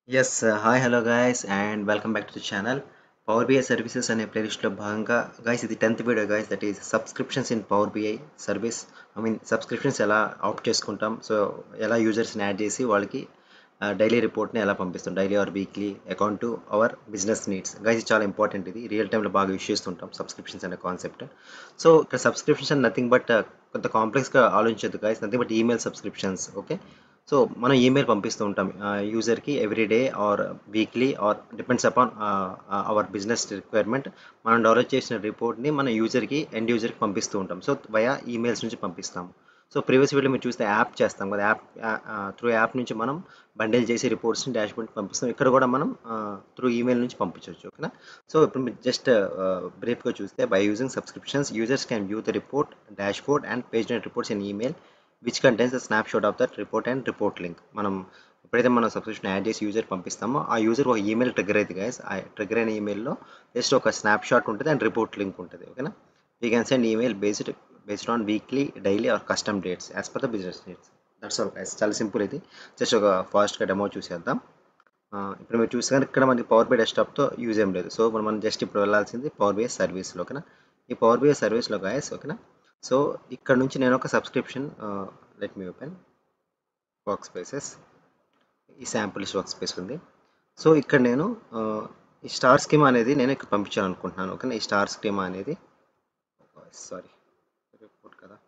Yes. Hi hello guys and welcome back to the channel. Power BI services అనే ప్లేలిస్ట్‌లో భాగంగా guys ఇది 10థ్ video guys that is subscriptions in power BI service. I mean subscriptions ఎలా opt చేసుకుంటాం. So ఎలా యూజర్స్‌ని add చేసి వాళ్ళకి ఆహ్, డైలీ రిపోర్ట్‌ని ఎలా పంపిస్తాం. Daily or weekly account to our business needs. Guys ఇది చాలా ఇంపార్టెంట్ ఇది. రియల్ టైమ్‌లో బాగా యూజ్ చేస్తుంటాం సబ్స్క్రిప్షన్స్ అనే కాన్సెప్ట్. సో ఇక్కడ సబ్స్క్రిప్షన్స్ అండ్ నథింగ్ బట్ కొంత కాంప్లెక్స్‌గా ఆలోచించొద్దు guys. Nothing but email subscriptions okay. So మనం ఈమెయిల్ పంపిస్తూ ఉంటాం ఆహ్, యూజర్‌కి every day or weekly or depends upon ah, our business requirement. మనం డెవలప్ చేసిన రిపోర్ట్‌ని మన యూజర్‌కి ఎండ్ యూజర్‌కి పంపిస్తూ ఉంటాం. సో వయా ఈమెయిల్స్ నుంచి పంపిస్తాము. సో ప్రీవియస్ వీడియోలో మీరు చూస్తే యాప్ చేస్తాం కదా! యాప్ ఆహ్, త్రూ యాప్ నుంచి మనం బండిల్ చేసి రిపోర్ట్స్‌ని డాష్‌బోర్డ్‌కి పంపిస్తాం. ఇక్కడ కూడా మనం ఆహ్, త్రూ ఈమెయిల్ నుంచి పంపించొచ్చు. ఓకేనా? సో ఇప్పుడు మీరు జస్ట్ ఆహ్, బ్రీఫ్‌గా చూస్తే by using subscriptions users can view the report, dashboard and paginated reports in email which contains the snapshot of that report and report link. మనం ఎప్పుడైతే మనం సబ్స్క్రిప్షన్ యాడ్ చేసి యూజర్‌కి పంపిస్తామో ఆ యూజర్ ఒక ఈమెయిల్ ట్రిగ్గర్ అయిద్ది guys. ఆ trigger అయిన ఈమెయిల్‌లో జస్ట్ ఒక స్నాప్‌షాట్ ఉంటది అండ్ రిపోర్ట్ లింక్ ఉంటది. ఓకేనా? You can send email based based on weekly, daily or custom dates as per the business needs. That's all guys. చాలా సింపుల్ ఇది. జస్ట్ ఒక ఫాస్ట్‌గా డెమో చూసేద్దాం. ఆహ్, ఇప్పుడు మీరు చూస్తే గనుక ఇక్కడ మనకి పవర్ బిఐ డెస్క్‌టాప్‌తో యూజ్ ఏం లేదు. సో ఇప్పుడు మనం జస్ట్ ఇప్పుడు వెళ్ళాల్సింది పవర్ బిఐ సర్వీస్‌లో ఓకేనా? ఈ పవర్ బిఐ సర్వీస్‌లో గైస్ ఓకేనా? సో ఇక్కడ నుంచి నేను ఒక subscription ah, let me open workspaces. ఈ శాంపుల్స్ వర్క్ స్పేస్ ఉంది. సో ఇక్కడ నేను ఆహ్, ఈ స్టార్ స్కీమా అనేది నేను ఇక్కడ పంపించాలనుకుంటున్నాను. ఓకేనా? ఈ స్టార్ స్కీమా అనేది సారీ రిపోర్ట్ కదా!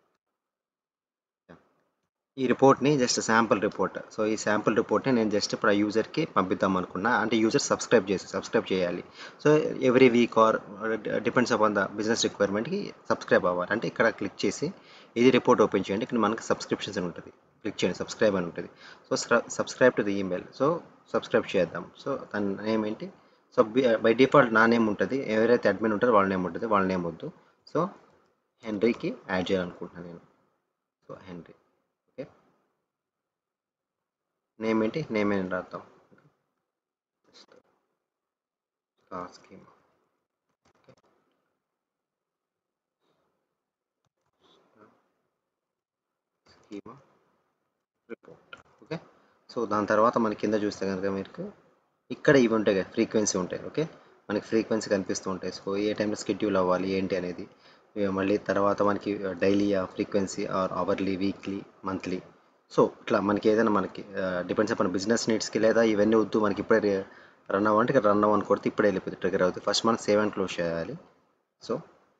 యాహ్! ఈ రిపోర్ట్‌ని జస్ట్ శాంపుల్ రిపోర్ట్. సో ఈ శాంపుల్ రిపోర్ట్‌ని నేను జస్ట్ ఇప్పుడు ఆ యూజర్‌కి పంపిద్దాం అనుకున్నా. అంటే యూజర్ సబ్స్క్రైబ్ చేసి సబ్స్క్రైబ్ చేయాలి. So every week or depends upon the business రిక్వైర్మెంట్‌కి సబ్స్క్రైబ్ అవ్వాలి. అంటే ఇక్కడ క్లిక్ చేసి ఇది రిపోర్ట్ ఓపెన్ చేయండి. ఇక్కడ మనకి సబ్స్క్రిప్షన్స్ అని ఉంటది. క్లిక్ చేయండి సబ్స్క్రైబ్ అని ఉంటది. సో స్ర subscribe to the email. So subscribe చేద్దాం. సో దాని నేమ్ ఏంటి? సో బి బై డిఫాల్ట్ నా నేమ్ ఉంటది. ఎవరైతే అడ్మిన్ ఉంటారో వాళ్ళ నేమ్ ఉంటది. వాళ్ళ నేమ్ వద్దు. సో హెన్రీకి యాడ్ చేయాలనుకుంటున్నాను నేను. So Henry. ఓకే. నేమ్ ఏంటి? నేమ్ అని రాద్దాం. Just star schema. Okay. Schema report. Okay. So దాని తర్వాత మన కింద చూస్తే గనుక మీకు ఇక్కడ ఇవి ఉంటాయి కదా! ఫ్రీక్వెన్సీ ఉంటాయి. ఓకే. మనకి ఫ్రీక్వెన్సీ కనిపిస్తూ ఉంటాయి. సో ఏ టైంలో షెడ్యూల్ అవ్వాలి ఏంటి అనేది. ఇగ మళ్ళీ తర్వాత మనకి డైలీయా, frequency or hourly, weekly, monthly. So ఇట్లా మనకి ఏదైనా మనకి ఆహ్, డిపెండ్స్ అపాన్ బిజినెస్ నీడ్స్‌కి లేదా ఇవన్నీ వద్దు మనకి ఇప్పుడే రి రన్ అవ్వంటే ఇక్కడ రన్ అవ్వని కొడితే ఇప్పుడే వెళ్ళిపోద్ది ట్రిగ్గర్ అవుద్ది. ఫస్ట్ మనం సేవ్ అండ్ క్లోజ్ చేయాలి. సో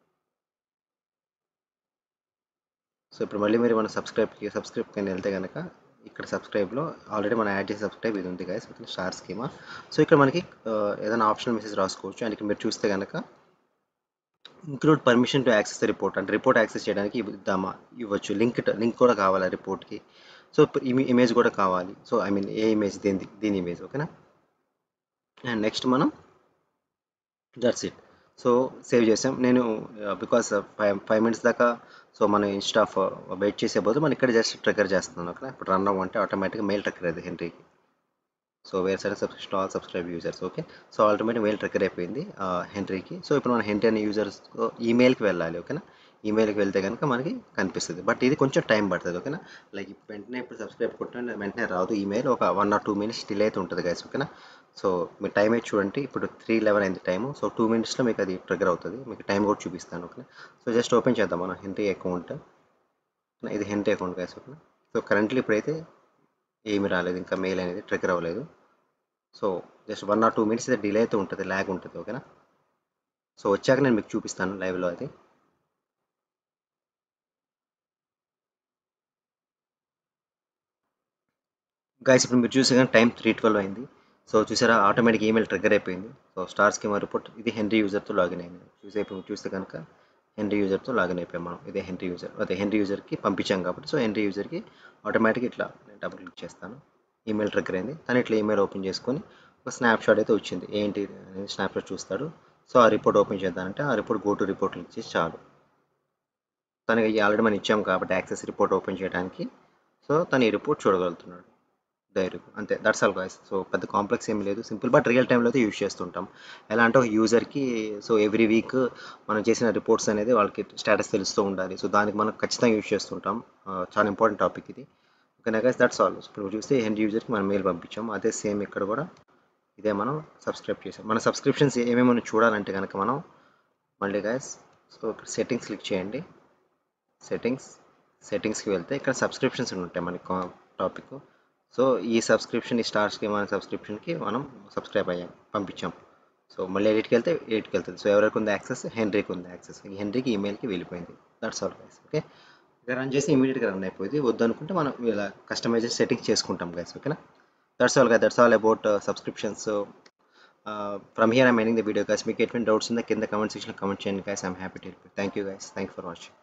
సో ఇప్పుడు మళ్ళీ మీరు మన సబ్స్క్రైబ్‌కి సబ్స్క్రైబ్‌కని వెళ్తే గనక ఇక్కడ సబ్స్క్రైబ్‌లో ఆల్రెడీ మనం యాడ్ చేసిన సబ్స్క్రైబ్ ఇది ఉంది guys. Okay. Star schema. So ఇక్కడ మనకి ఆహ్, ఏదైనా ఆప్షనల్ మెసేజ్ రాసుకోవచ్చు. అండ్ ఇక్కడ మీరు చూస్తే గనక include permission to access the report అంటే రిపోర్ట్ యాక్సెస్ చేయడానికి ఇద్దామా? ఇవ్వచ్చు. లింక్ లింక్ కూడా కావాలి ఆ రిపోర్ట్‌కి. సో ఇమే ఇమేజ్ కూడా కావాలి. సో ఐ మీన్ ఏ ఇమేజ్ దేనిది దీని ఇమేజ్ ఓకేనా? అండ్ నెక్స్ట్ మనం దట్స్ ఇట్. సో సేవ్ చేసాం. నేను బికాస్ ఫైవ్ ఫైవ్ మినిట్స్ దాకా సో మనం ఇన్‌స్టా ఆఫ్ వెయిట్ చేసే బదులు మనం ఇక్కడ జస్ట్ ట్రిగ్గర్ చేస్తున్నాను. ఓకేనా? ఇప్పుడు రన్ అవ్వంటే ఆటోమేటిక్‌గా మెయిల్ ట్రిగ్గర్ అయ్యిద్ది హెన్రీకి. So where side subscription all subscribe users okay. So automatic mail trigger అయిపోయింది ఆహ్, హెన్రీకి. సో ఇప్పుడు మనం హెన్రీ అనే యూజర్స్ ఈమెయిల్‌కి వెళ్ళాలి. ఓకేనా? ఈమెయిల్‌కి వెళ్తే గనుక మనకి కనిపిస్తది. బట్ ఇది కొంచెం టైం పడతది. ఓకేనా? లైక్ వెంటనే ఇప్పుడు సబ్స్క్రైబ్ కొట్టిన వెంటనే రాదు ఈమెయిల్. ఒక 1 ఆర్ 2 మినిట్స్ డిలే అయితే ఉంటది గైస్. ఓకేనా? సో మీరు టైం అయితే చూడండి. ఇప్పుడు 3:11 అయింది టైము. సో 2 మినిట్స్‌లో మీకు అది ట్రిగ్గర్ అవుతది. మీకు టైం కూడా చూపిస్తాను. ఓకేనా? సో జస్ట్ ఓపెన్ చేద్దాం మనం హెన్రీ అకౌంట్. ఇది హెన్రీ అకౌంట్ గైస్. ఓకేనా? సో కరెంట్‌లీ ఇప్పుడైతే ఏమి రాలేదు. ఇంకా మెయిల్ అనేది ట్రిగ్గర్ అవ్వలేదు. సో జస్ట్ 1 ఆర్ 2 మినిట్స్ అయితే డిలే అయితే ఉంటది. లాగ్ ఉంటది. ఓకేనా? సో వచ్చాక నేను మీకు చూపిస్తాను లైవ్‌లో అది. గైస్ ఇప్పుడు మీరు చూస్తే గనుక టైం 3:12 అయింది. సో చూసారా ఆటోమేటిక్ ఈమెయిల్ ట్రిగ్గర్ అయిపోయింది. సో స్టార్ స్కీమా రిపోర్ట్ ఇది హెన్రీ యూజర్‌తో లాగిన్ అయింది. చూసే ఇప్పుడు చూస్తే గనుక హెన్రీ యూజర్‌తో లాగిన్ అయిపోయాం మనం. ఇదే హెన్రీ యూజర్. అదే హెన్రీ యూజర్‌కి పంపించాం కాబట్టి సో హెన్రీ యూజర్‌కి ఆటోమేటిక్ ఇట్లా నేను డబుల్ క్లిక్ చేస్తాను. ఈమెయిల్ ట్రిగ్గర్ అయింది. తను ఇట్లా ఈమెయిల్ ఓపెన్ చేసుకొని ఒక స్నాప్‌షాట్ అయితే వచ్చింది. ఏంటి అనేది స్నాప్‌షాట్ చూస్తాడు. సో ఆ రిపోర్ట్ ఓపెన్ చేద్దామంటే ఆ report go to report click చేసి చాలు. తనకి ఆల్రెడీ మనం ఇచ్చాం కాబట్టి యాక్సెస్ రిపోర్ట్ ఓపెన్ చేయడానికి. సో తను ఈ రిపోర్ట్ చూడగలుగుతున్నాడు. డైరెక్ట్ అంతే దట్స్ ఆల్ గైస్. సో పెద్ద కాంప్లెక్స్ ఏమి లేదు. సింపుల్ బట్ రియల్ టైమ్‌లో అయితే యూజ్ చేస్తుంటాం. ఎలా అంటే ఒక యూజర్‌కి సో ఎవ్రీ వీక్ మనం చేసిన రిపోర్ట్స్ అనేది వాళ్ళకి స్టేటస్ తెలుస్తూ ఉండాలి. సో దానికి మనం ఖచ్చితంగా యూజ్ చేస్తుంటాం. ఆహ్, చాలా ఇంపార్టెంట్ టాపిక్ ఇది. ఓకేనా గైస్ దట్స్ ఆల్. ఇప్పుడు చూస్తే హెన్రీ యూజర్‌కి మనం మెయిల్ పంపించాం. అదే సేమ్ ఇక్కడ కూడా ఇదే మనం సబ్స్క్రైబ్ చేసాం మన సబ్స్క్రిప్షన్స్ ఏమేమో చూడాలంటే కనుక మనం మళ్ళీ గాయస్ సో ఇక్కడ సెట్టింగ్స్ క్లిక్ చేయండి సెట్టింగ్స్ సెట్టింగ్స్కి వెళ్తే ఇక్కడ సబ్స్క్రిప్షన్స్ ఉంటాయి మనకి టాపిక్ సో ఈ సబ్స్క్రిప్షన్ ఈ స్టార్స్కి మన సబ్స్క్రిప్షన్కి మనం సబ్స్క్రైబ్ అయ్యాం పంపించాం సో మళ్ళీ ఎడిట్కి వెళ్తే ఎడిట్కి వెళ్తుంది సో ఎవరికి ఉంది యాక్సెస్ హెన్రీకి ఉంది యాక్సెస్ ఈ హెన్రీకి ఈమెయిల్కి వెళ్ళిపోయింది దట్స్ ఆల్ గైస్ ఓకే ఇక రన్ చేసి ఇమీడియట్గా రన్ అయిపోయింది వద్దు అనుకుంటే మనం ఇలా కస్టమైజ్ సెట్టింగ్స్ చేసుకుంటాం గైస్ ఓకేనా that's all guys that's all about subscriptions from here I'm ending the video guys మీకు ఎటువంటి డౌట్స్ ఉందా కింద కమెంట్ సెక్షన్లో కమెంట్ చేయండి guys I'm happy to thank you guys thank you for watching